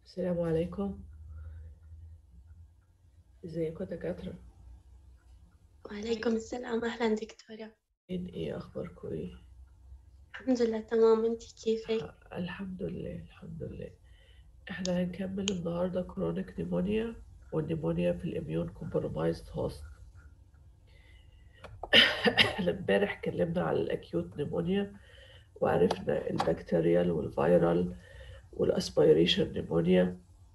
السلام عليكم ازيكم يا دكاترة وعليكم السلام أهلا دكتورة ايه ايه اخباركم ايه الحمد لله تمام انتي كيفك؟ الحمد لله الحمد لله احنا هنكمل النهاردة كرونيك نيمونيا والنيمونيا في الاميون كومبرومايزد هوست احنا امبارح اتكلمنا على الاكيوت نيمونيا وعرفنا البكتيريال والفيرال والاسبيريشن نيمونيا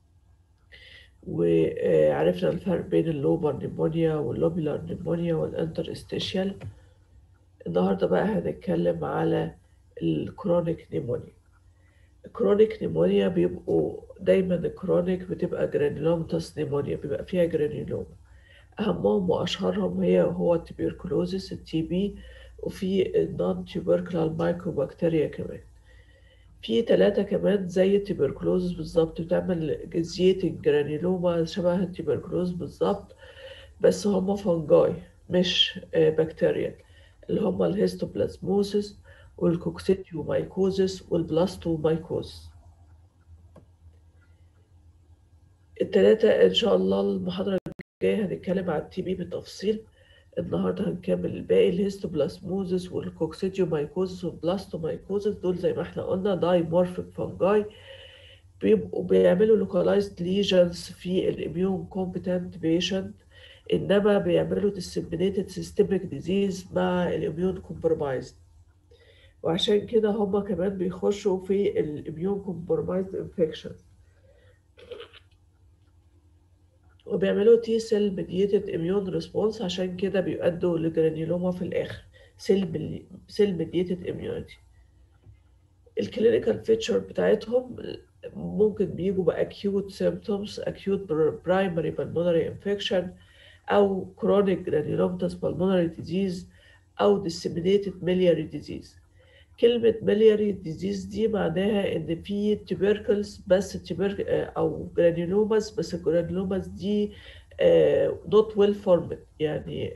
وعرفنا الفرق بين اللوبر نيمونيا واللوبيلار نيمونيا والانترستيشيال النهارده بقى هنتكلم على الكرونيك نيمونيا الكرونيك نيمونيا بيبقوا دايما الكرونيك بتبقى جرانيلوماتوس نيمونيا بيبقى فيها جرانيلوما اهمهم واشهرهم هي هو التبركلوزيس التي بي وفي النون تيوبركلال مايكروبكتيريا كمان في ثلاثة كمان زي التبركلوز بالظبط بتعمل جزيتنج جرانيلوما شبه التبركلوز بالظبط بس هما فنجاي مش بكتيريا اللي هما الهيستوبلازموسيس والكوكسيتيومايكوزيس والبلاستومايكوزيس التلاتة إن شاء الله المحاضرة الجاية هنتكلم عن التي بي بالتفصيل النهارده هنكمل الباقي الهيستوبلازموزيس والكوكسيديومايكوزيس والبلاستومايكوزيس دول زي ما احنا قلنا دايمورفيك فانجاي بيبقوا بيعملوا لوكالايزد ليجنز في الاميون كومبتنت بيشنت انما بيعملوا disseminated systemic disease مع الاميون كومبرومايزد وعشان كده هما كمان بيخشوا في الاميون كومبرومايزد انفكشن وبيعملوا تي سيل ميديتد اميون ريسبونس عشان كده بيؤدوا لجرانيلوما في الاخر سيل سيل ميديتد اميونيتي الكلينيكال فيتشر بتاعتهم ممكن بيجوا باكيوت سيمبتومز اكيوت برايمري بالمونري انفكشن او كرونيك جرانيلوماتوس بالمونري ديزيز او disseminated miliary disease كلمة ملياري ديزيز دي معناها إن في تبركلز بس تبرك أو جرانيلوماس بس الجرانيلوماس دي نوت ويل فورمد يعني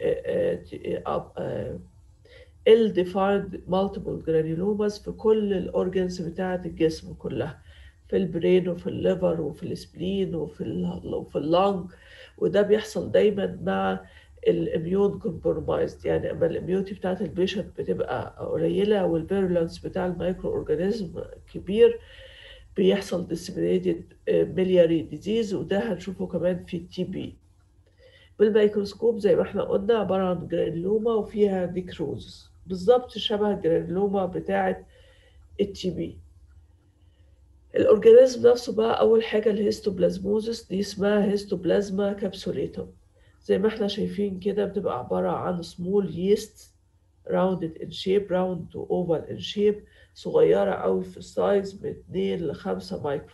ill defined multiple granulomas في كل الأورجنز بتاعة الجسم كلها في البرين وفي الليفر وفي السبلين وفي ال وفي اللنج وده بيحصل دايما مع الاميون كومبرومايزد يعني اما الاميونتي بتاعت البيشنت بتبقى قليله والفيرولانس بتاع المايكرو اورجانيزم كبير بيحصل disseminated ملياري ديزيز وده هنشوفه كمان في التي بي بالميكروسكوب زي ما احنا قلنا عباره عن جرانيلوما وفيها نيكروزس بالظبط شبه الجرانيلوما بتاعت التي بي الاورجانيزم نفسه بقى اول حاجه الهيستوبلازموزس دي اسمها هيستوبلازما كابسوليتوم زي ما احنا شايفين كده بتبقى عبارة عن small yeast rounded in shape round to oval in shape صغيرة أوي في السايز من 2 ل 5 مايكرو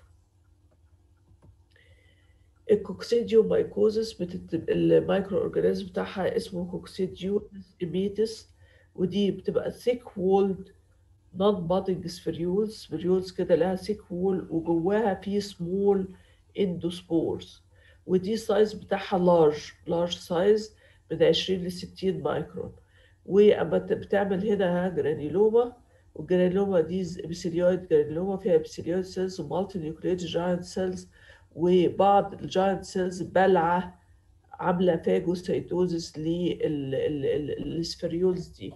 الكوكسيديو مايكوزس بتت... المايكرو اورجانيزم بتاعها اسمه كوكسيديو إميتس ودي بتبقى thick walled non budding spherules spherules كده لها thick wall وجواها في small endospores ودي سايز بتاعها لارج لارج سايز من 20 ل 60 مايكرون واما بتعمل هنا جرانيلوما والجرانيلوما دي ابيثيليويد جرانيلوما فيها ابيثيليويد سيلز ومالتي نيوكليد جاينت سيلز وبعض الجاينت سيلز بلعه عامله فاجوسايتوزس للسفريولز دي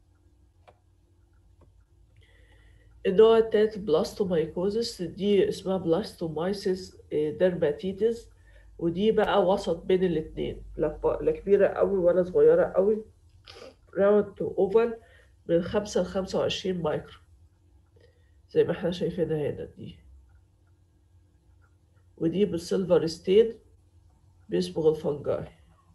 النوع التالت البلاستومايكوزس دي اسمها بلاستومايسيس ديرماتيتس ودي بقى وسط بين الاتنين لا كبيرة قوي ولا صغيرة قوي راوند تو اوفال من خمسة لخمسة وعشرين مايكرو زي ما احنا شايفينها هنا دي ودي بالسيلفر ستين بيصبغ الفنجاي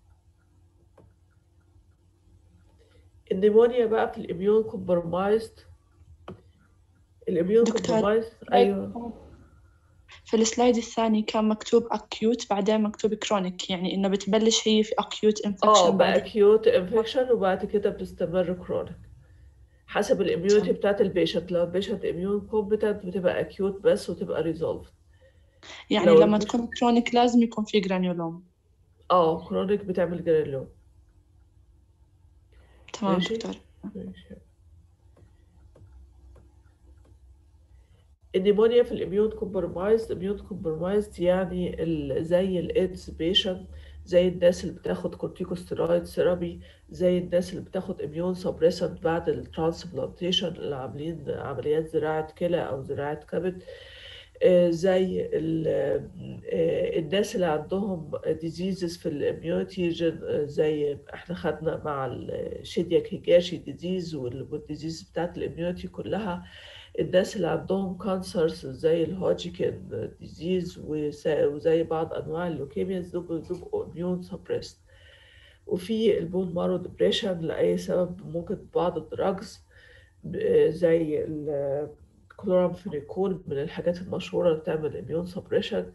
النيمونيا بقى في الاميون كومبرومايزد الاميون كومبرومايزد ايوه في السلايد الثاني كان مكتوب acute بعدين مكتوب chronic يعني إنه بتبلش هي في acute infection اه باكيوت انفكشن وبعد كده بتستمر كرونيك حسب الاميونيتي بتاعت البيشنت لو البيشنت اميون كومبتنت بتبقى اكيوت بس وتبقى ريزولف يعني لو لما البيشنت- تكون chronic لازم يكون في جرانيولوم اه كرونيك بتعمل جرانيلوم تمام ماشي. دكتور ماشي النيمونيا في الاميون كومبرومايزد اميون كومبرومايزد يعني ال- زي الايدز بيشنت زي الناس اللي بتاخد كورتيكوستيرويد ثيرابي زي الناس اللي بتاخد اميون سبريسنت بعد الترانسبلانتيشن اللي عاملين عمليات زراعة كلى او زراعة كبد آه، زي ال- آه، الناس اللي عندهم ديزيزز في الاميونيتي زي احنا خدنا مع الشيدياك هيجاشي ديزيز والديزيز بتاعت الاميونيتي كلها الناس اللي عندهم كانسرز زي الهوجيكن ديزيز وزي بعض انواع اللوكيمياز دول بيبقوا اميون سبريست وفي البون مارو ديبريشن لاي سبب ممكن بعض الدراجز زي الكلورامفينيكول من الحاجات المشهوره اللي بتعمل اميون سبريشن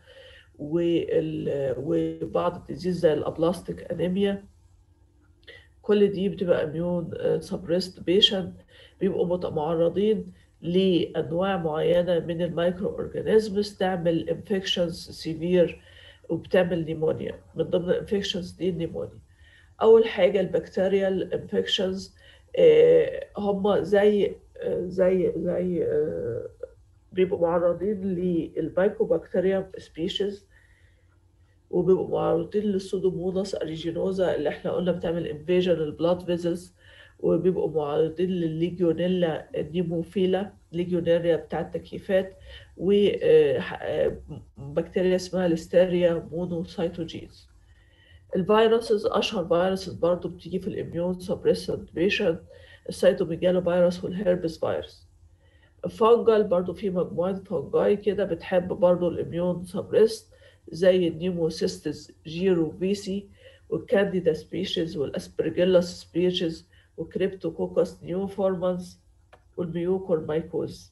وبعض الديزيز زي الابلاستيك انيميا كل دي بتبقى اميون سبريست بيشنت بيبقوا مت- معرضين لانواع معينه من المايكرو اورجانيزمز تعمل انفكشنز سيفير وبتعمل نيمونيا من ضمن الانفكشنز دي النيمونيا اول حاجه البكتيريال انفكشنز هم زي آه، زي زي آه، بيبقوا معرضين للمايكوبكتيريا سبيشيز وبيبقوا معرضين للسودوموناس اريجينوزا اللي احنا قلنا بتعمل انفيجن البلاد فيزلز وبيبقوا معرضين للليجيونيلا نيموفيلا ليجيونيريا بتاع التكييفات وبكتيريا اسمها ليستيريا مونوسيتوجينز الفيروسز اشهر فيروسز برضو بتيجي في الاميون سبريسنت بيشنت السيتوميجالو فيروس والهيربس فيروس الفانجل برضو في مجموعة فانجاي كده بتحب برضو الاميون سبريست زي النيموسيستس جيرو فيسي والكانديدا سبيشيز والاسبرجيلاس سبيشيز وكريبتوكوكس نيوفورمانس والميوكورمايكوز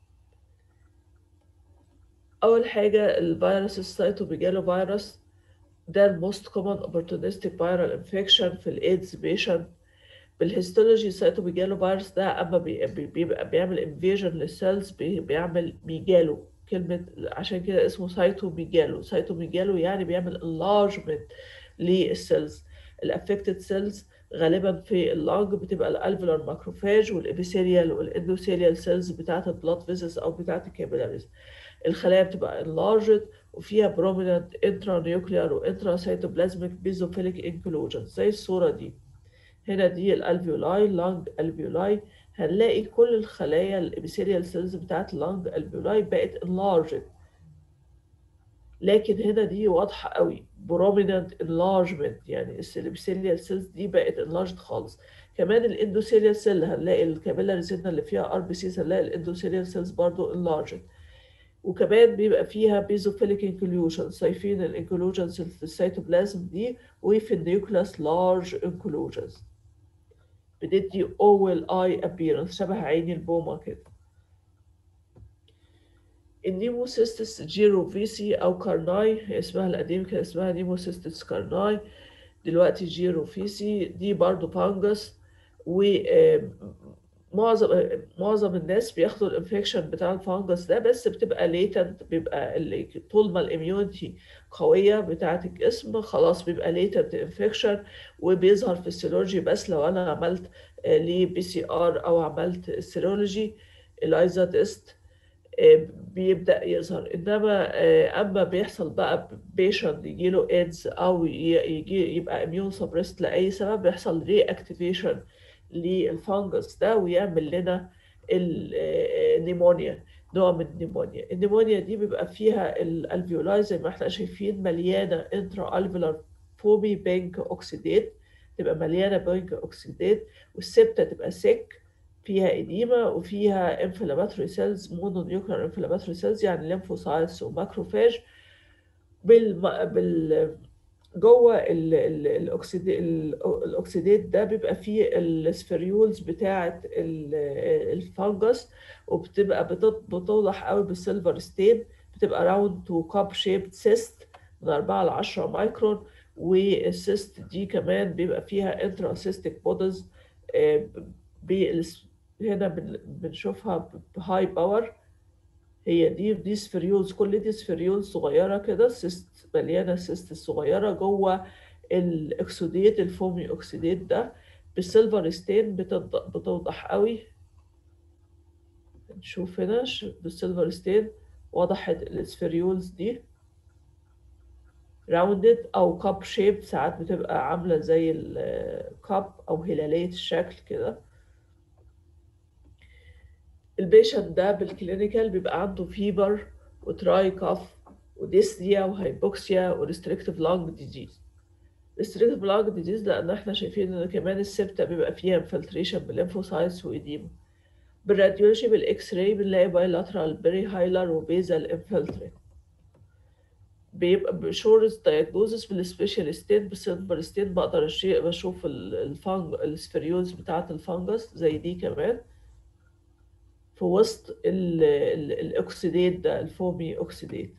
أول حاجة الفيروس السيتوميجالو فيروس ده الموست كومن opportunistic viral infection في الايدز بيشنت بالهيستولوجي السيتوميجالو فيروس ده اما بي- بي- بيبقى بيعمل انفيجن للسيلز بيعمل ميجالو كلمة عشان كده اسمه سايتوميجالو سايتوميجالو يعني بيعمل enlargement للسيلز الافكتد سيلز غالبا في اللانج بتبقى الالفولار ماكروفاج والابيثيليال والاندوثيليال سيلز بتاعت البلاد فيزز او بتاعت الكابيلاريز الخلايا بتبقى enlarged وفيها prominent intranuclear و intracytoplasmic basophilic inclusions زي الصورة دي هنا دي الالفيولاي لانج الفيولاي هنلاقي كل الخلايا الابيثيليال سيلز بتاعت اللانج الفيولاي بقت enlarged لكن هنا دي واضحة قوي prominent enlargement يعني الابيثيليال سيلز دي بقت enlarged خالص كمان الاندوثيليال سيل هنلاقي الكابيلاريز هنا اللي فيها ار بي سيز هنلاقي الاندوثيليال سيلز برضو enlarged وكمان بيبقى فيها بيزوفيليك انكلوجن شايفين الانكلوجنز في السيتوبلازم دي وفي النيوكلاس لارج انكلوجنز بتدي اول اي ابيرنس شبه عين البومه كده النيموسيستس جيروفيسي او كارناي هي اسمها القديم كان اسمها نيموسيستس كارناي دلوقتي جيروفيسي دي برضو فانجس ومعظم معظم الناس بياخدوا الانفكشن بتاع الفانجس ده بس بتبقى ليتنت بيبقى اللي طول ما الاميونيتي قويه بتاعه الجسم خلاص بيبقى ليتنت انفكشن وبيظهر في السيرولوجي بس لو انا عملت ليه بي سي ار او عملت السيرولوجي الايزا تيست بيبدأ يظهر إنما أما بيحصل بقى بيشنت يجيله إيدز أو يجي يبقى إميون سبريست لأي سبب بيحصل ري أكتيفيشن للفانجس ده ويعمل لنا النيمونيا نوع من النيمونيا النيمونيا دي بيبقى فيها الالفيولاي زي ما احنا شايفين مليانة انترا الفيولار فومي بينك اوكسيديت تبقى مليانة بينك اوكسيديت والسبتة تبقى سك فيها إديمة وفيها انفلاماتوري سيلز مونو نيوكلير انفلاماتوري سيلز يعني ليمفوسايتس وماكروفاج بال بال جوه ال... ال... الأكسيدي... الأكسيديت ده بيبقى فيه السفريولز بتاعة الفانجس وبتبقى بتط... بتوضح قوي بالسيلفر ستين بتبقى راوند تو كاب شيبد سيست من 4 ل 10 مايكرون والسيست دي كمان بيبقى فيها انتراسيستيك بودز هنا بنشوفها بهاي باور هي دي دي سفريولز كل دي سفريولز صغيرة كده سيست مليانة سيست صغيرة جوه الأكسوديت الفومي أكسيديت ده بالسيلفر ستين بتوضح قوي نشوف هنا ش- بالسيلفر ستين وضحت الاسفيريولز دي راوندد او كاب شيب ساعات بتبقى عاملة زي الكاب او هلالية الشكل كده البيشنت ده بالكلينيكال بيبقى عنده فيبر وتراي كاف وديسنيا وهايبوكسيا وريستريكتيف لانج ديزيز ريستريكتيف لانج ديزيز لان احنا شايفين ان كمان السبتة بيبقى فيها انفلتريشن بالليمفوسايتس وايديما بالراديولوجي بالاكس راي بنلاقي بايلاترال بري هايلر وبيزال انفلتريت بيبقى بشورز دايجنوزس بالسبيشال ستين بالسيلفر ستين بقدر أشي- بشوف ال- الفانج السفريولز بتاعة الفانجس زي دي كمان في وسط ال- ال- الاكسيديت ده الفومي اوكسيديت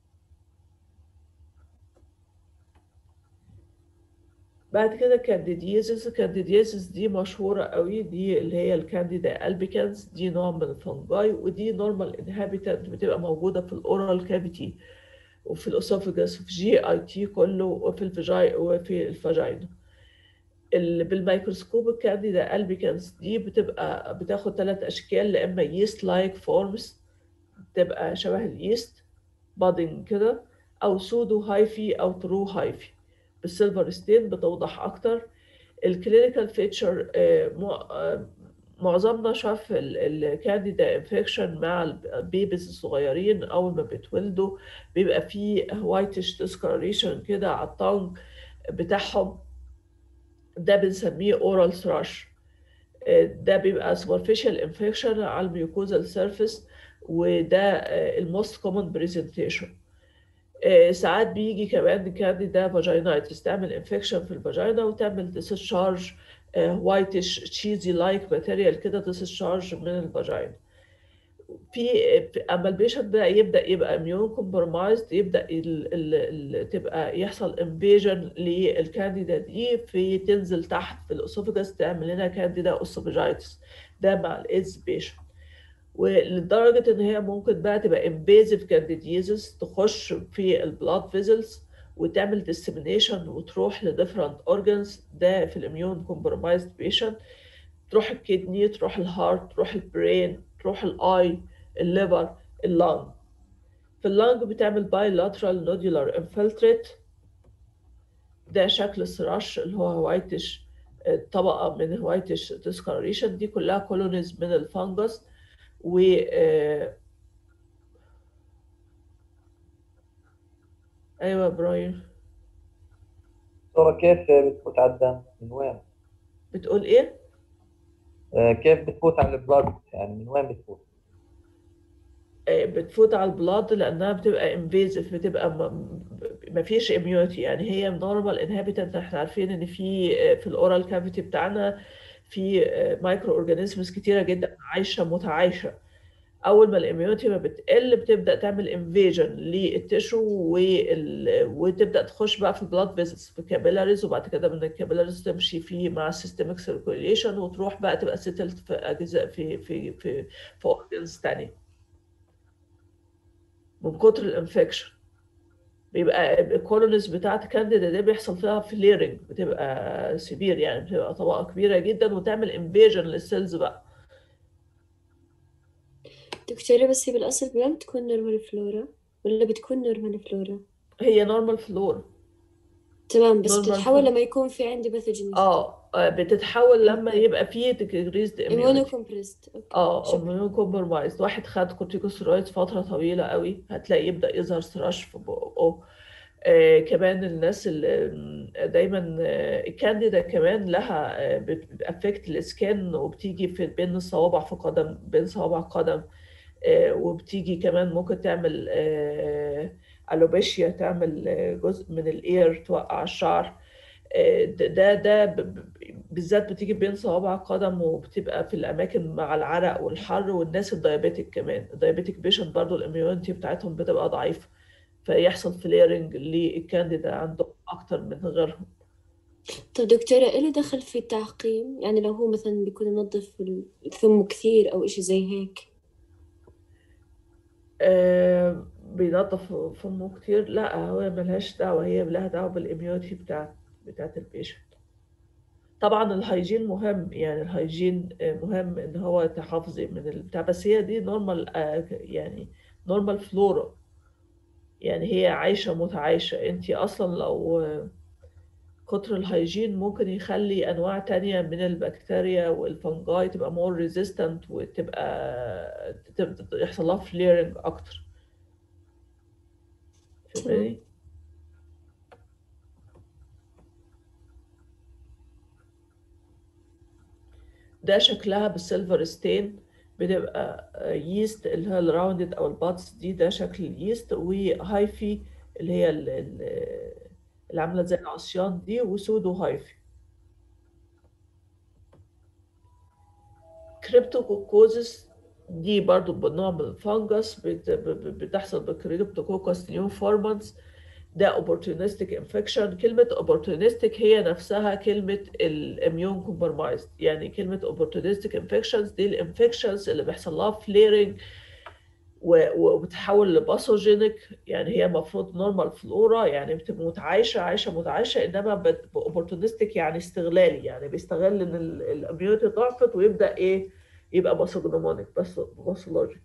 بعد كده كانديديزيس الكانديديزيس دي مشهورة قوي دي اللي هي الكانديدا البيكانس دي نوع من الفنجاي ودي نورمال انهابيتنت بتبقى موجودة في الاورال كافيتي وفي الاسوفجس وفي جي اي تي كله وفي الفجاي وفي الفاجينا اللي بالميكروسكوب الكانديدا البيكانس دي بتبقى بتاخد ثلاث اشكال يا اما يست لايك فورمز تبقى شبه اليست بادنج كده او سودو هايفي او ترو هايفي بالسيلفر ستين بتوضح اكتر الكلينيكال فيتشر معظمنا شاف الكانديدا انفكشن مع البيبيز الصغيرين اول ما بيتولدوا بيبقى فيه وايتش ديسكاريشن كده على الطنج بتاعهم ده بنسميه اورال ثراش ده بيبقى superficial infection على الميوكوزال سيرفيس وده الموست كومن بريزنتيشن ساعات بيجي كمان كانديدا فاجينايتس تعمل انفكشن في الفاجينا وتعمل ديسشارج وايتش تشيزي لايك ماتيريال كده ديسشارج من الفاجينا في اما البيشنت ده يبدا يبقى اميون كومبرمايزد يبدا ال ال ال تبقى يحصل انفيجن للكانديدا دي في تنزل تحت في الاسوفجاس تعمل لنا كانديدا اسوفجايتس ده مع الايدز بيشنت ولدرجه ان هي ممكن بقى تبقى انفيزيف كانديديزس تخش في البلاد فيزلز وتعمل ديسمينيشن وتروح لديفرنت اورجانز ده في الاميون كومبرمايزد بيشنت تروح الكدني تروح الهارت تروح البرين تروح الاي الليفر اللنج في اللنج بتعمل بايلاترال نودولار انفلتريت ده شكل السراش اللي هو وايتش طبقة من الوايتش ديسكاريشن دي كلها كولونيز من الفانجس و ايوه براين دكتورة كيف بتفوت على الدم من وين؟ بتقول ايه آه، كيف بتفوت على البلاد يعني من وين بتفوت؟ بتفوت على البلاد لانها بتبقى انفيزيف بتبقى ما فيش اميونيتي يعني هي نورمال انهابيتنت احنا عارفين ان في في الاورال كافيتي بتاعنا في مايكرو اورجانيزمز كتيره جدا عايشه متعايشه اول ما الاميونيتي ما بتقل بتبدا تعمل انفيجن للتشو وال... وتبدا تخش بقى في البلاد فيزلز في كابيلاريز وبعد كده من الكابيلاريز تمشي في مع السيستميك سيركوليشن وتروح بقى تبقى سيتلد في اجزاء في في في في اورجنز تانية من كتر الانفكشن بيبقى الكولونيز بتاعت كانديدا دي بيحصل فيها فليرنج بتبقى سيفير يعني بتبقى طبقه كبيره جدا وتعمل انفيجن للسيلز بقى دكتورة بس هي بالأصل ما بتكون نورمال فلورا ولا بتكون نورمال فلورا؟ هي نورمال فلور تمام بس normal بتتحول flora. لما يكون في عندي باثوجين اه آه، بتتحول لما يبقى فيه decreased اميونو immunity كومبريست اوكي اه شكرا اميون كومبرمايز واحد خد كورتيكوستيرويد فتره طويله قوي هتلاقي يبدا يظهر سراش في بقه آه كمان الناس اللي دايما آه الكانديدا كمان لها آه بتأفكت السكان وبتيجي في بين الصوابع في قدم بين صوابع قدم آه وبتيجي كمان ممكن تعمل آه الوبيشيا تعمل آه جزء من الاير توقع الشعر آه ده ده ده ب- ب- بالذات بتيجي بين صوابع القدم وبتبقى في الاماكن مع العرق والحر والناس الدايابيتك كمان الدايابيتك بيشنت برضو الاميونيتي بتاعتهم بتبقى ضعيفه فيحصل فليرنج للكانديدا عندهم اكتر من غيرهم طب دكتورة إيه اللي دخل في التعقيم؟ يعني لو هو مثلا بيكون ينظف ثمه كثير أو إشي زي هيك آه بينظف فمه كتير لا هو ملهاش دعوة هي لها دعوة بالإميونيتي بتاعت بتاعت البيشنت طبعا الهيجين مهم يعني الهيجين آه، مهم ان هو تحافظي من البتاع بس هي دي نورمال يعني نورمال فلورا يعني هي عايشة متعايشة انتي اصلا لو آه، كتر الهيجين ممكن يخلي انواع تانية من البكتيريا والفنجاي تبقى مور ريزيستنت وتبقى تبقى- يحصل لها فليرنج اكتر فاهماني؟ ده شكلها بالسيلفر ستين بتبقى ييست اللي هي الراوندد او الباتس دي ده شكل اليست وهايفي اللي هي ال- ال- اللي عامله زي العصيان دي وسودو هايفي كريبتوكوكوزس دي برضو نوع من الفنجس بت- ب- ب- بتحصل بكريبتوكوكس نيوفورمانس ده opportunistic infection كلمة opportunistic هي نفسها كلمة الاميون compromised يعني كلمة opportunistic infections دي الانفكشنز اللي بيحصل لها flaring و- وبتتحول لباثوجينيك يعني هي المفروض نورمال فلورا يعني بتبقى متعايشة عايشة متعايشة انما opportunistic يعني استغلالي يعني بيستغل ان الاميونيتي ضعفت ويبدأ ايه يبقى باثوجنومونيك بس باثولوجيك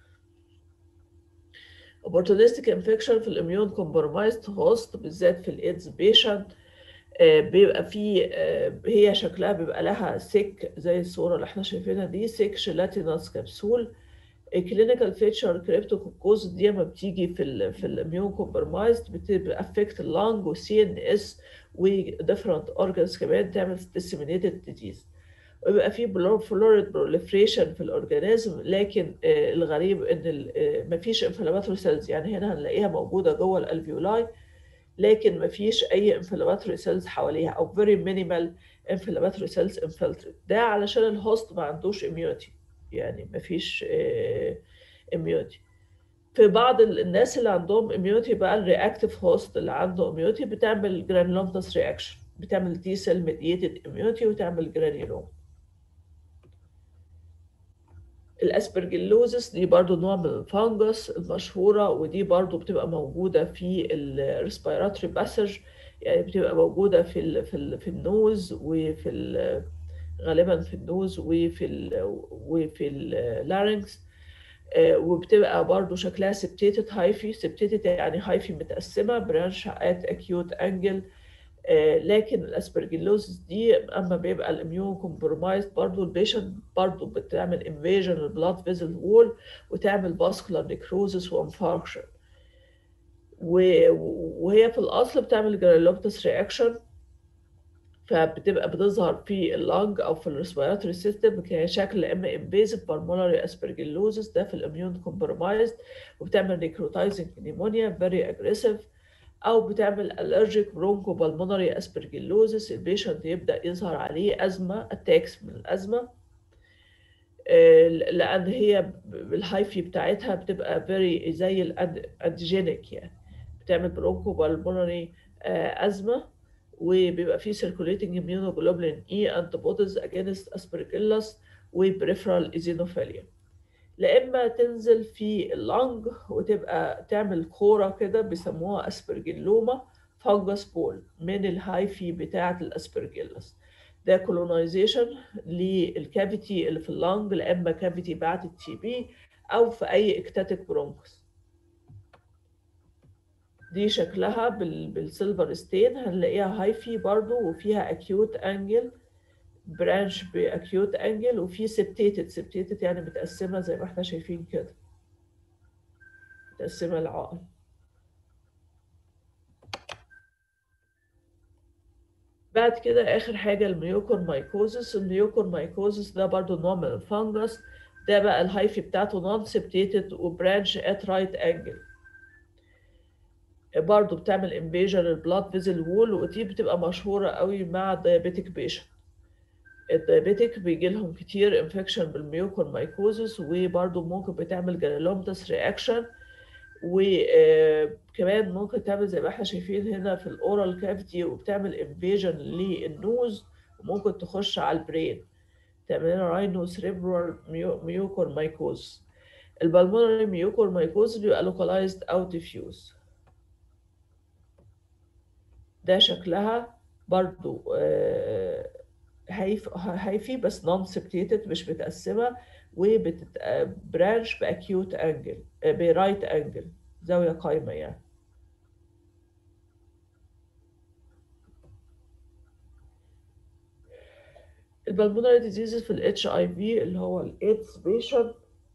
opportunistic infection في الاميون compromised host بالذات في الايدز بيشنت بيبقى في آه، هي شكلها بيبقى لها سيك زي الصورة اللي احنا شايفينها دي سيك جيلاتينوس كبسول الكلينيكال فيتشر كريبتوكوكوز دي لما بتيجي في ال في الاميون كومبرمايزد بتافكت اللانج والسي ان اس وديفرنت اورجانز كمان تعمل disseminated disease ويبقى في فلوريد بروليفريشن في الاورجانيزم لكن آه، الغريب ان ال- آه، مفيش انفلاماتوري سيلز يعني هنا هنلاقيها موجوده جوه الالفيولاي لكن مفيش اي انفلاماتوري سيلز حواليها او very minimal inflammatory cells infiltrate ده علشان الهوست ما عندوش immunity يعني مفيش آه، immunity في بعض ال- الناس اللي عندهم immunity بقى الرياكتيف هوست اللي عنده immunity بتعمل granulomatous reaction بتعمل T cell mediated immunity وتعمل granuloma الاسبرجلوزس دي برضو نوع من الفانجس المشهورة ودي برضو بتبقى موجودة في الريسبيراتوري باسج يعني بتبقى موجودة في ال في ال في النوز وفي ال غالبا في النوز وفي ال وفي اللارynx وبتبقى برضو شكلها سبتيتد هايفي سبتيتد يعني هايفي متقسمة برانش ات اكيوت انجل لكن الاسبرجيلوزس دي اما بيبقى الاميون كومبرومايزد برضو البيشنت برضو بتعمل انفيجن البلاد فيزل وول وتعمل فاسكولار نيكروزس وانفاركشن وهي في الاصل بتعمل جرانيولوبتس رياكشن فبتبقى بتظهر في اللنج او في الريسبيراتوري سيستم كشكل اما انفيزيف بالمونري اسبرجيلوزس ده في الاميون كومبرومايزد وبتعمل نيكروتايزنج نيمونيا فيري اجريسيف او بتعمل allergic bronchopulmonary aspergillosis البيشنت يبدا يظهر عليه ازمه اتاكس من الازمه آه، لان هي الهايفي بتاعتها بتبقى very زي الانتيجينيك يعني بتعمل bronchopulmonary آه، ازمه وبيبقى فيه circulating immunoglobulin E antibodies against aspergillus وبريفرال eosinophilia لا اما تنزل في اللنج وتبقى تعمل كوره كده بيسموها اسبرجيلوما فانجس بول من الهايفي بتاعه الاسبرجيلس ده كولونايزيشن للكافيتي اللي في اللنج لا اما كافيتي بعد التي بي او في اي اكتاتيك برونكس دي شكلها بال... بالسيلفر ستين هنلاقيها هايفي برضو وفيها اكيوت انجل برانش باكيوت انجل وفي سبتيتد سبتيتد يعني متقسمه زي ما احنا شايفين كده متقسمه العقل بعد كده اخر حاجه الميوكور مايكوزس الميوكور مايكوزس ده برضو نوع من الفانجس ده بقى الهايفي بتاعته نون سبتيتد وبرانش ات رايت انجل برضو بتعمل انفيجن البلاد فيزل وول ودي بتبقى مشهوره قوي مع الديابيتك بيشنت الدايابيتك بيجي لهم كتير انفكشن بالميوكور مايكوزس وبرضه ممكن بتعمل جرانيلوماتس رياكشن وكمان ممكن تعمل زي ما احنا شايفين هنا في الاورال كافيتي وبتعمل انفيجن للنوز وممكن تخش على البرين تعمل لنا راينو سريبرال ميوكور مايكوز البلمونري ميوكور مايكوز بيبقى لوكالايزد او ديفيوز ده شكلها برضو آه هايفي بس نون سبتيتد مش متقسمه وبتبرانش باكيوت انجل برايت انجل زاويه قايمه يعني البلمونري ديزيزز في الاتش اي في اللي هو الايدز بيشنت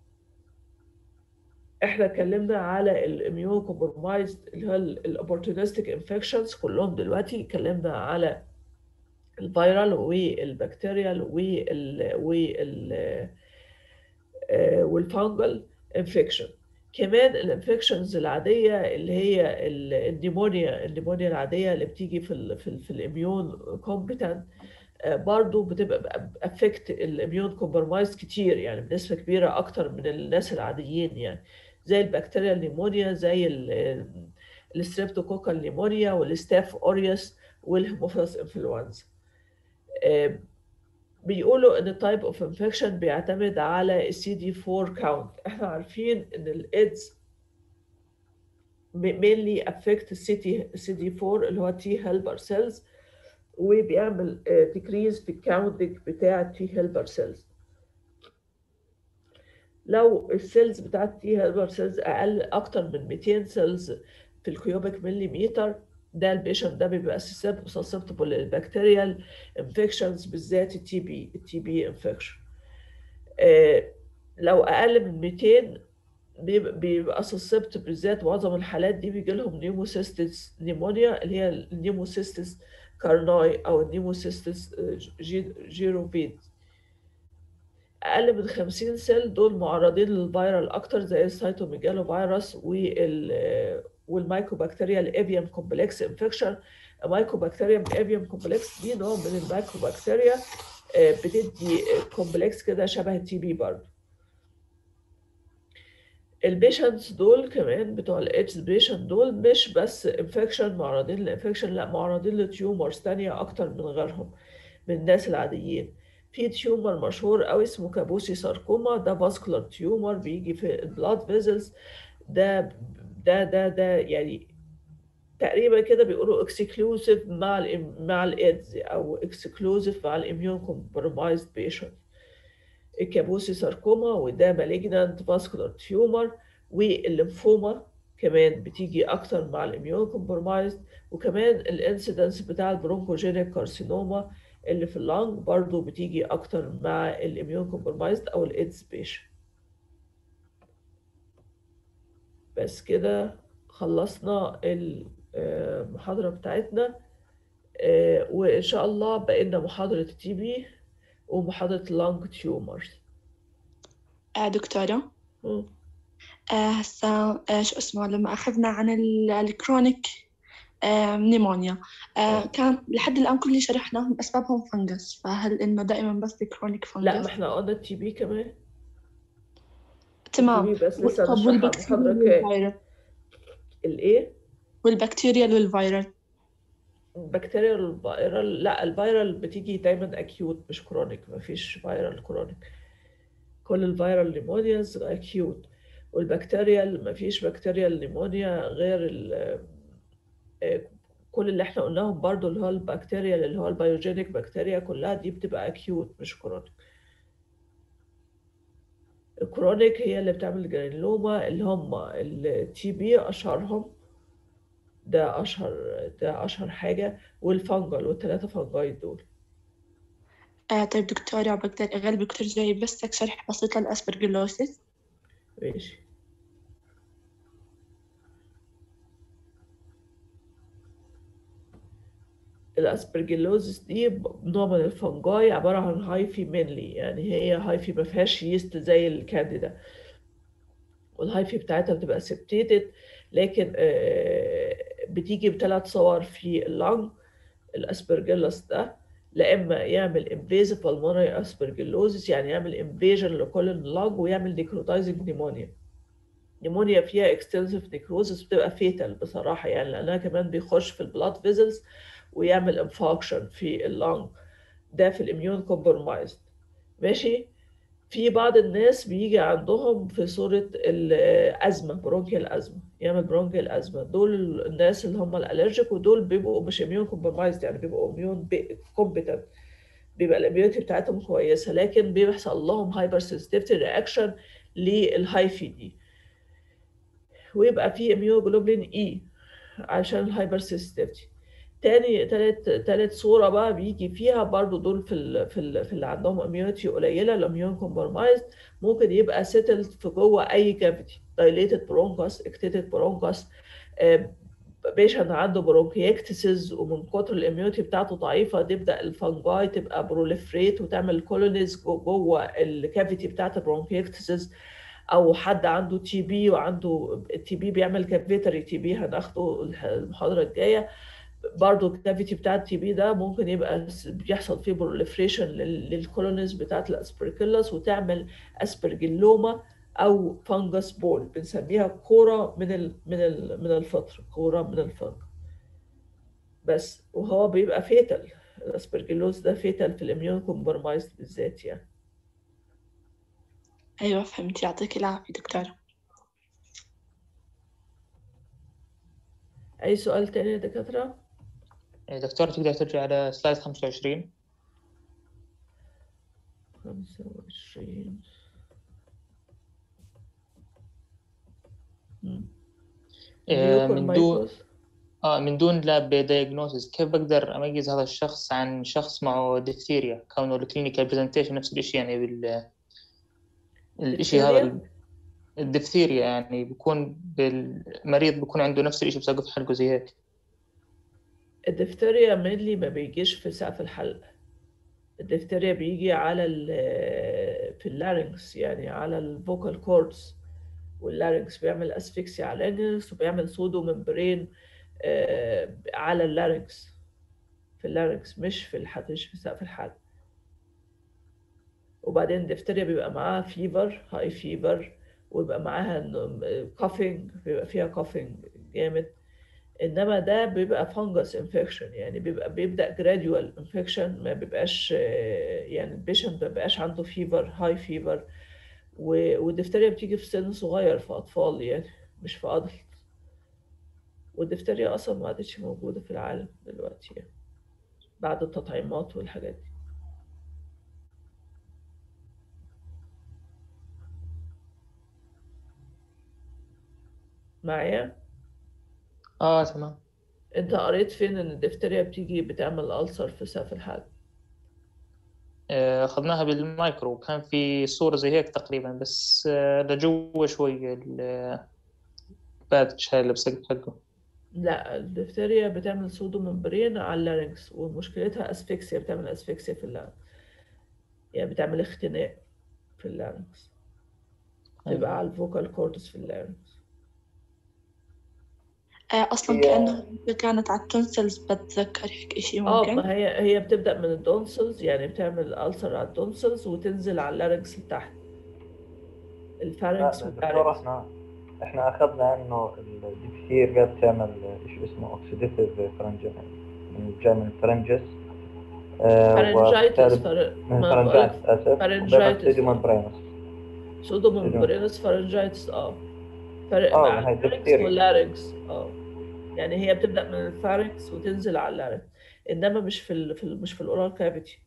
احنا اتكلمنا على الاميون كومبرومايزد اللي هو الاوبورتونستيك انفكشنز كلهم دلوقتي اتكلمنا على الفيرال والبكتيريال وال وال والفانجل انفكشن كمان الانفكشنز العاديه اللي هي النيمونيا النيمونيا العاديه اللي بتيجي في ال في, ال في الاميون كومبتنت برضو بتبقى افكت الاميون كومبرمايز كتير يعني بنسبه كبيره اكتر من الناس العاديين يعني زي البكتيريا النيمونيا زي الستريبتوكوكال نيمونيا والستاف اوريوس والهيموفيلس انفلونزا بيقولوا ان التايب اوف انفكشن بيعتمد على السي دي 4 كاونت احنا عارفين ان الايدز mainly affect السي دي 4 اللي هو تي هيلبر سيلز وبيعمل decrease في الكاونتنج بتاع التي هيلبر سيلز لو السيلز بتاعت التي هيلبر سيلز اقل اكتر من 200 سيلز في الكيوبيك مليمتر ده البيشنت ده بيبقى susceptible للبكتيريال انفكشنز بالذات التي بي التي بي انفكشن لو اقل من 200 بيبقى susceptible بالذات معظم الحالات دي بيجي لهم نيموسيستس نيمونيا اللي هي النيموسيستس كارناي او النيموسيستس جيروفيد اقل من 50 سيل دول معرضين للفيرال اكتر زي السيتوميجالو فيروس وال والمايكوبكتيريا الافيوم كومبلكس انفكشن مايكوبكتيريا افيوم كومبلكس دي نوع من المايكوبكتيريا بتدي كومبلكس كده شبه التي بي برضه البيشنتس دول كمان بتوع الاتش بيشنت دول مش بس انفكشن معرضين للانفكشن لا معرضين لتيومرز تانية اكتر من غيرهم من الناس العاديين في تيومر مشهور قوي اسمه كابوسي ساركوما ده فاسكولار تيومر بيجي في البلاد فيزلز ده ده ده ده يعني تقريبا كده بيقولوا اكسكلوسيف مع ال مع الايدز او اكسكلوسيف مع الاميون كومبرومايزد بيشنت الكابوسي ساركوما وده مالجنانت فاسكولار تيومر والليمفوما كمان بتيجي اكتر مع الاميون كومبرومايزد وكمان الانسيدنس بتاع البرونكوجينيك كارسينوما اللي في اللانج برضو بتيجي اكتر مع الاميون كومبرومايزد او الايدز بيشنت بس كده خلصنا المحاضرة بتاعتنا وإن شاء الله بقينا محاضرة تي بي ومحاضرة لانج تيومرز آه دكتورة آه هسا آه شو اسمه لما أخذنا عن الكرونيك آه نيمونيا آه كان لحد الآن كل اللي شرحناه أسبابهم فنجس فهل إنه دائما بس الكرونيك فنجس؟ لا ما احنا قلنا التي بي كمان تمام بس لسه طب نشرحها والبكتيريا محاضرة كام والفيروس الايه والبكتيريا والفيروس البكتيريا الفيرال لا الفيرال بتيجي دايما اكيوت مش كرونيك مفيش فيرال كرونيك كل الفيرال نيمونياز اكيوت والبكتيريا مفيش بكتيريا نيمونيا غير ال كل اللي احنا قلناهم برضو اللي هو البكتيريا اللي هو البيوجينيك بكتيريا كلها دي بتبقى اكيوت مش كرونيك الكرونيك هي اللي بتعمل جرانيلوما اللي هم التي بي اشهرهم ده اشهر ده اشهر حاجه والفنجل والثلاثه فنجاي دول آه طيب دكتورة بقدر أغلب دكتور جاي بس شرح بسيط للأسبرجلوسيس ماشي الاسبرجيلوزس دي نوع من الفنجاي عباره عن هايفي مينلي يعني هي هايفي ما فيهاش يست زي الكانديدا والهايفي بتاعتها بتبقى سبتيتد لكن بتيجي بثلاث صور في اللنج الاسبرجيلوس ده لا اما يعمل انفيزيف بالمونري اسبرجيلوزس يعني يعمل انفيجن لكل اللنج ويعمل نيكروتايزنج نيمونيا نيمونيا فيها اكستنسيف نيكروزس بتبقى فيتال بصراحه يعني لانها كمان بيخش في البلاد فيزلز ويعمل انفاكشن في اللنج ده في الاميون كومبرومايزد ماشي في بعض الناس بيجي عندهم في صورة الأزمة برونكيال أزمة يعمل برونكيال أزمة دول الناس اللي هم الألرجيك ودول بيبقوا مش اميون كومبرومايزد يعني بيبقوا اميون كومبتنت بيبقى الاميونيتي بتاعتهم كويسه لكن بيحصل لهم هايبر سنسيتيفيتي رياكشن للهايفي دي ويبقى في اميوجلوبولين اي عشان الهايبر سنسيتيفيتي تاني تالت تالت صورة بقى بيجي فيها برضو دول في ال في ال في اللي عندهم اميونيتي قليلة الاميون كومبرمايز ممكن يبقى سيتلد في جوه اي كافيتي دايليتد برونكاس اكتيتد برونكاس بيشنت عنده برونكيكتسز ومن كتر الاميونيتي بتاعته ضعيفة تبدأ الفنجاي تبقى بروليفريت وتعمل كولونيز جوه الكافيتي بتاعت البرونكيكتسز او حد عنده تي بي وعنده التي بي بيعمل كافيتري تي بي هناخده المحاضرة الجاية برضو الكافيتي بتاع التي بي ده ممكن يبقى بيحصل فيه بروليفريشن للكولونيز بتاعت الاسبرجيلس وتعمل اسبرجيلوما او فانجس بول بنسميها كوره من ال من ال من الفطر كوره من الفطر بس وهو بيبقى فيتال الاسبرجيلوز ده فيتال في الاميون كومبرمايز بالذات يعني أيوة فهمت يعطيك العافية دكتورة اي سؤال تاني يا دكاتره دكتور تقدر ترجع على سلايد 25 25 آه، من دون اه من دون لاب دايجنوسيس كيف بقدر اميز هذا الشخص عن شخص معه ديفتيريا كونه الكلينيكال برزنتيشن نفس الشيء يعني بال الشيء هذا الدفتيريا يعني بيكون بالمريض بيكون عنده نفس الشيء بسقف حلقه زي هيك الدفتريا مينلي ما بيجيش في سقف الحلق الدفتريا بيجي على ال في اللارynx يعني على الفوكال كوردز واللارynx بيعمل اسفكسيا على اللارynx وبيعمل سودو ممبرين على اللارynx في اللارynx مش في الحلق مش في سقف الحلق وبعدين الدفتريا بيبقى معاها فيفر هاي فيفر ويبقى معاها كافينج بيبقى فيها كافينج جامد انما ده بيبقى فانجس انفكشن يعني بيبقى بيبدا جراديوال انفكشن ما بيبقاش يعني البيشنت ما بيبقاش عنده فيفر هاي فيفر والدفتريا بتيجي في سن صغير في اطفال يعني مش في ادلت والدفتريا اصلا ما عادتش موجوده في العالم دلوقتي يعني بعد التطعيمات والحاجات دي معايا اه تمام انت قريت فين ان الدفتريا بتيجي بتعمل ألسر في سقف الحلق آه، أخذناها بالمايكرو كان في صورة زي هيك تقريبا بس آه، لجوا شوي البادج هاي اللي بسقف حقه لا الدفتريا بتعمل سودو ممبرين على اللارynx ومشكلتها اسفكسيا بتعمل اسفكسيا في اللارynx يعني بتعمل اختناق في اللارynx تبقى على الفوكال كورتس في اللارynx أصلا هي- كأنه كانت على التونسلز بتذكر هيك إشي اه ممكن ما هي هي بتبدأ من الدونسلز يعني بتعمل ألسر على الدونسلز وتنزل على اللارynx لتحت الفارنكس لا دكتور واللارynx احنا احنا اخذنا انه الديفتيريا بتعمل شيء اسمه اوكسيديتيف فرنجيس جاي من الفرنجس فارنجايتس فر... من ما بقولك فرنجايتس اسف Pharyngitis. سيديوم برينس سودو ممبرينس فارنجايتس اه فرق آه، مع هاي الفارنكس diphtheria. واللارنكس اه يعني هي بتبدأ من الفارنكس وتنزل على اللارنكس انما مش في ال... في ال... مش في الاورال كافيتي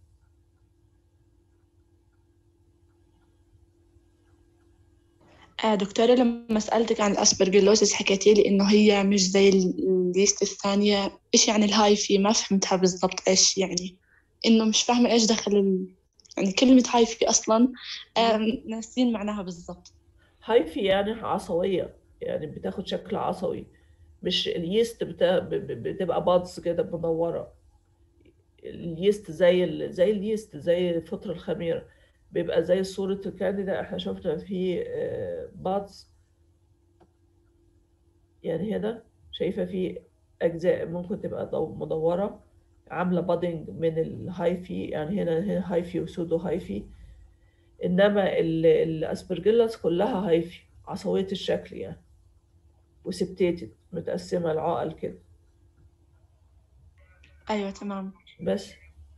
آه دكتورة لما سألتك عن الأسبرجلوسيس حكيتي لي إنه هي مش زي الليست الثانية إيش يعني الهايفي ما فهمتها بالضبط إيش يعني إنه مش فاهمة إيش دخل ال... يعني كلمة هايفي أصلا آه ناسين معناها بالضبط هايفي يعني عصوية يعني بتاخد شكل عصوي مش اليست بتا... ب- ب- بتبقى بادز كده مدورة اليست زي ال... زي اليست زي فطر الخميرة بيبقى زي صورة الكانديدا احنا شفنا فيه بادز يعني هنا شايفة فيه أجزاء ممكن تبقى ضو- مدورة عاملة بادنج من الهايفي يعني هنا هنا هايفي وسودو هايفي إنما ال- الأسبرجيلاس كلها هايفي عصوية الشكل يعني وسبتيتد متقسمة العقل كده أيوة تمام بس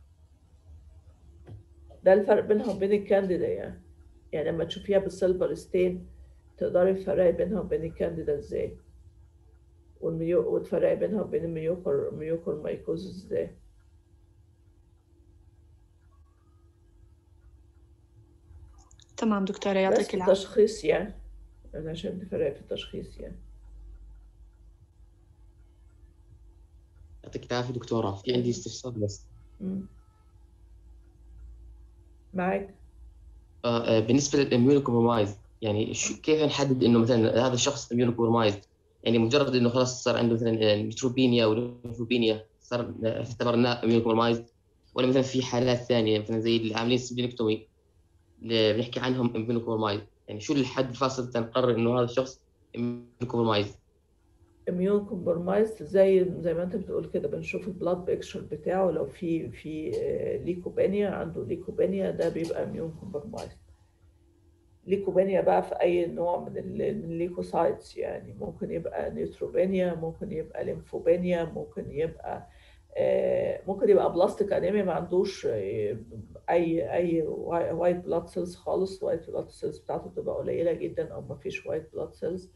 ده الفرق بينها وبين الكانديدا يعني يعني لما تشوفيها بالسيلفر ستين تقدري تفرقي بينها وبين الكانديدا ازاي والميو وتفرقي بينها وبين الميوكر ميوكر مايكوز ازاي تمام دكتورة بس يعطيك في العافية التشخيص يعني أنا عشان نفرق في التشخيص يعني يعطيك العافية دكتورة في عندي استفسار بس مم. معاك آه آه، بالنسبة للإميون كومبرومايز يعني شو كيف نحدد إنه مثلا هذا الشخص إميون كومبرومايز يعني مجرد إنه خلاص صار عنده مثلا نيوتروبينيا وليمفوبينيا صار اعتبرناه إميون كومبرومايز ولا مثلا في حالات ثانية مثلا زي اللي عاملين سبلينكتومي اللي بنحكي عنهم إميون كومبرومايز يعني شو الحد الفاصل تنقرر إنه هذا الشخص إميون كومبرومايز اميون كومبرمايز زي زي ما انت بتقول كده بنشوف البلاد بيكشر بتاعه لو في في آه، ليكوبينيا عنده ليكوبينيا ده بيبقى اميون كومبرمايز ليكوبينيا بقى في اي نوع من ال- من الليكوسايتس يعني ممكن يبقى نيوتروبينيا ممكن يبقى ليمفوبينيا ممكن يبقى آه، ممكن يبقى بلاستيك انيميا ما عندوش آه، اي اي وايت بلاد سيلز خالص وايت بلاد سيلز بتاعته بتبقى قليله جدا او ما فيش وايت بلاد سيلز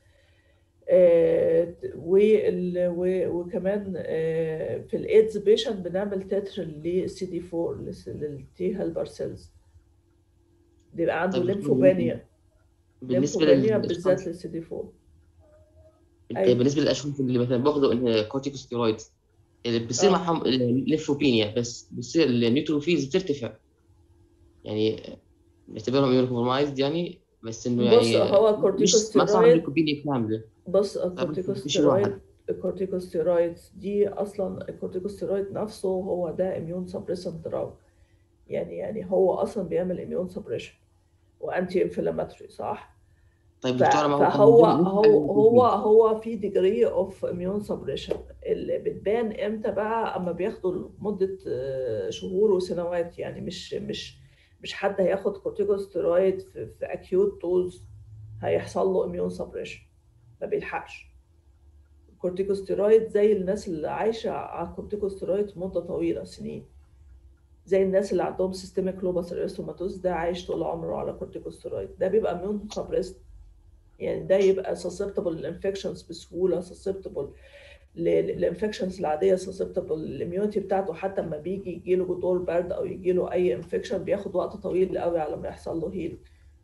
وال- و- وكمان آه، في الايدز بيشنت بنعمل تتر للسي دي 4 للتي هيلبر سيلز بيبقى عنده طيب ليمفوبينيا بالنسبة ليمفوبينيا للأشخاص بالذات للسي دي 4 طيب أيوة. بالنسبة للأشخاص اللي مثلا بياخذوا كورتيكوستيرويد اللي بصير آه. معهم الليمفوبينيا بس بصير النيوتروفيلز بترتفع يعني نعتبرهم اميون كومبرومايزد يعني بس انه بص يعني هو مش ما صار كورتيكوستيرويد ليكوبينيا كاملة بص مش واحد. الكورتيكوستيرويد الكورتيكوستيرويد دي اصلا الكورتيكوستيرويد نفسه هو ده اميون سبريسنت دراج يعني يعني هو اصلا بيعمل اميون سبريشن وانتي انفلاماتوري صح؟ طيب ف- دكتورة ما هو فهو كان هو هو هو في ديجري اوف اميون سبريشن اللي بتبان امتى بقى اما بياخدوا مده آه، شهور وسنوات يعني مش مش مش حد هياخد كورتيكوستيرويد في, في اكيوت دوز هيحصل له اميون سبريشن ما بيلحقش الكورتيكوستيرويد زي الناس اللي عايشه على الكورتيكوستيرويد مده طويله سنين زي الناس اللي عندهم سيستميك لوباس اريثروماتوز ده عايش طول عمره على كورتيكوستيرويد ده بيبقى اميون سبريست يعني ده يبقى susceptible للانفكشنز بسهوله susceptible للانفكشنز العاديه susceptible الاميونيتي بتاعته حتى لما بيجي يجيله دور برد او يجيله اي انفكشن بياخد وقت طويل قوي على ما يحصل له هيل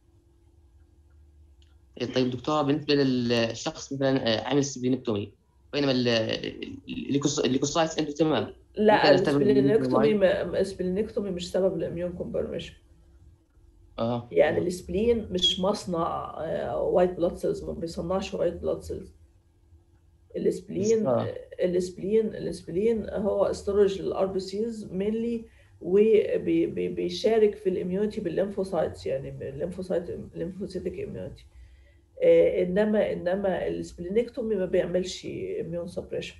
طيب دكتورة بالنسبة للشخص مثلا آه، عامل سبلينكتومي بينما ال- الليكوس- الليكوسايتس عنده تمام لا ممكن أستخدم السبلينكتومي م- السبلينكتومي مش سبب الاميون كومبرميشن اه يعني السبلين مش مصنع وايت بلاد سيلز ما بيصنعش وايت بلاد سيلز السبلين آه. السبلين السبلين هو استورج للار بي سيز مينلي وبيشارك في الاميونيتي بالليمفوسايتس يعني الليمفوسايت الليمفوسيتك اميونيتي انما انما السبلينكتومي ما بيعملش اميون سبريشن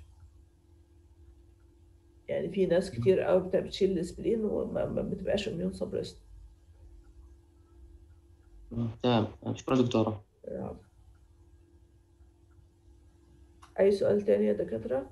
يعني في ناس كتير قوي بتشيل السبلين وما ما بتبقاش اميون سبريشن آه، تمام شكرا دكتورة أي سؤال تاني يا دكاترة؟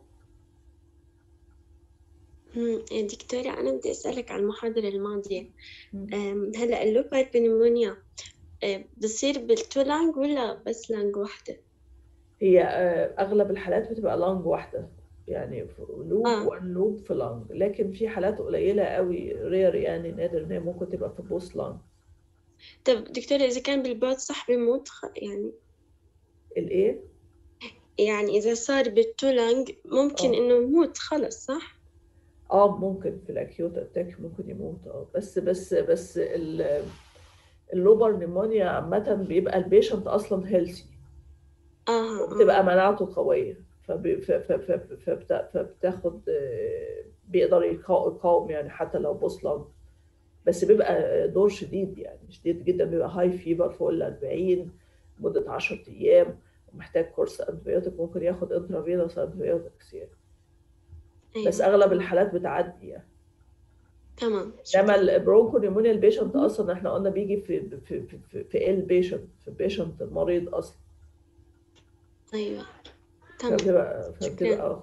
مم، دكتورة أنا بدي أسألك عن المحاضرة الماضية مم. أم، هلا اللوبر بنمونيا أه، بصير بالتو لانج ولا بس لانج واحدة؟ هي آه، أغلب الحالات بتبقى لانج واحدة يعني في لوب آه. وان لوب في لانج لكن في حالات قليلة قوي رير يعني نادر إن هي ممكن تبقى في بوست لانج طب دكتورة إذا كان بالبعد صح بيموت خ- يعني الإيه؟ يعني إذا صار بالتو لانج ممكن آه. إنه يموت خلص صح؟ اه ممكن في الاكيوت اتاك ممكن يموت اه بس بس بس ال- اللوبر نيمونيا عامة بيبقى البيشنت أصلا هيلثي آه وبتبقى مناعته قوية فب- ف- ف- ف- فبت- فبتاخد آه، بيقدر يقا- يقاوم يعني حتى لو بوست لانج بس بيبقى دور شديد يعني شديد جدا بيبقى هاي فيبر فوق ال 40 مدة 10 أيام ومحتاج كورس انتبيوتيك ممكن ياخد انترافينوس انتبيوتكس يعني أيوة. بس أغلب الحالات بتعدي يعني تمام انما البرونكو نيمونيا البيشنت اصلا احنا قلنا بيجي في في في في, في ال بيشنت في بيشنت مريض اصلا أيوة تمام فبتبقى فبتبقى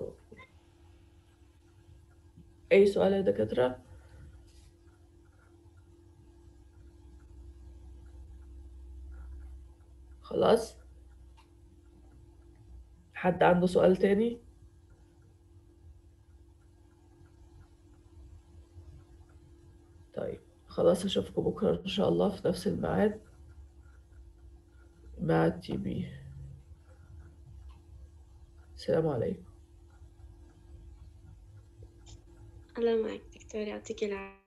اي سؤال يا دكاتره خلاص حد عنده سؤال تاني طيب خلاص اشوفكم بكره ان شاء الله في نفس الميعاد مع التي بي السلام عليكم الله معك دكتور يعطيك العافية